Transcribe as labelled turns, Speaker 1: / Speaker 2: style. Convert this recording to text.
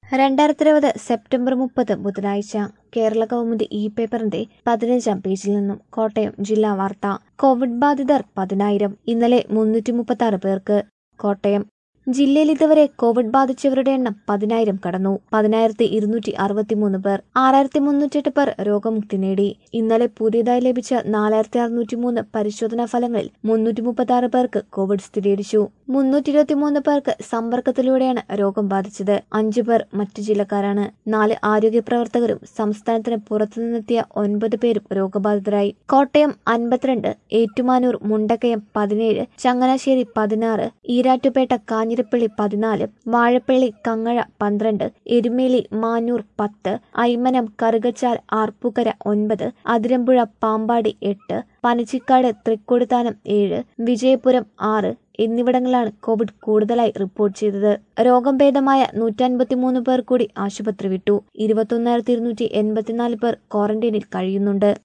Speaker 1: രണ്ടായിരത്തി ഇരുപത് സെപ്റ്റംബർ മുപ്പത് ബുധനാഴ്ച കേരള കൗമുദി ഇ പേപ്പറിന്റെ പതിനഞ്ചാം പേജിൽ നിന്നും കോട്ടയം ജില്ലാ വാർത്ത കോവിഡ് ബാധിതർ പതിനായിരം ഇന്നലെ മുന്നൂറ്റി മുപ്പത്തി ആറ് പേർക്ക് കോട്ടയം ജില്ലയിൽ ഇതുവരെ കോവിഡ് ബാധിച്ചവരുടെ എണ്ണം പതിനായിരം കടന്നു പതിനായിരത്തി ഇരുന്നൂറ്റി അറുപത്തിമൂന്ന് പേർ ആറായിരത്തി മുന്നൂറ്റെട്ട് പേർ രോഗമുക്തി നേടി ഇന്നലെ പുതിയതായി ലഭിച്ച നാലായിരത്തി അറുന്നൂറ്റി മൂന്ന് പരിശോധനാ ഫലങ്ങളിൽ മുന്നൂറ്റി മുപ്പത്തി ആറ് പേർക്ക് കോവിഡ് സ്ഥിരീകരിച്ചു മുന്നൂറ്റി ഇരുപത്തിമൂന്ന് പേർക്ക് സമ്പർക്കത്തിലൂടെയാണ് രോഗം ബാധിച്ചത് അഞ്ചു പേർ മറ്റു ജില്ലക്കാരാണ് നാല് ആരോഗ്യ പ്രവർത്തകരും സംസ്ഥാനത്തിന് പുറത്തുനിന്നെത്തിയ ഒൻപത് പേരും രോഗബാധിതരായി കോട്ടയം അൻപത്തിരണ്ട് ഏറ്റുമാനൂർ മുണ്ടക്കയം പതിനേഴ് ചങ്ങനാശ്ശേരി പതിനാറ് ഈരാറ്റുപേട്ട കാഞ്ഞിരപ്പള്ളി പതിനാല് വാഴപ്പള്ളി കങ്ങഴ പന്ത്രണ്ട് എരുമേലി മാനൂർ പത്ത് ഐമനം കറുകച്ചാൽ ആർപ്പുക്കര ഒൻപത് അതിരമ്പുഴ പാമ്പാടി എട്ട് പനച്ചിക്കാട് തൃക്കൊടുത്താനം ഏഴ് വിജയപുരം ആറ് എന്നിവിടങ്ങളിലാണ് കോവിഡ് കൂടുതലായി റിപ്പോർട്ട് ചെയ്തത് രോഗം ഭേദമായ നൂറ്റൻപത്തിമൂന്ന് പേർ കൂടി ആശുപത്രി വിട്ടു ഇരുപത്തൊന്നായിരത്തി ഇരുന്നൂറ്റി എൺപത്തിനാല് പേർ ക്വാറന്റൈനിൽ കഴിയുന്നുണ്ട്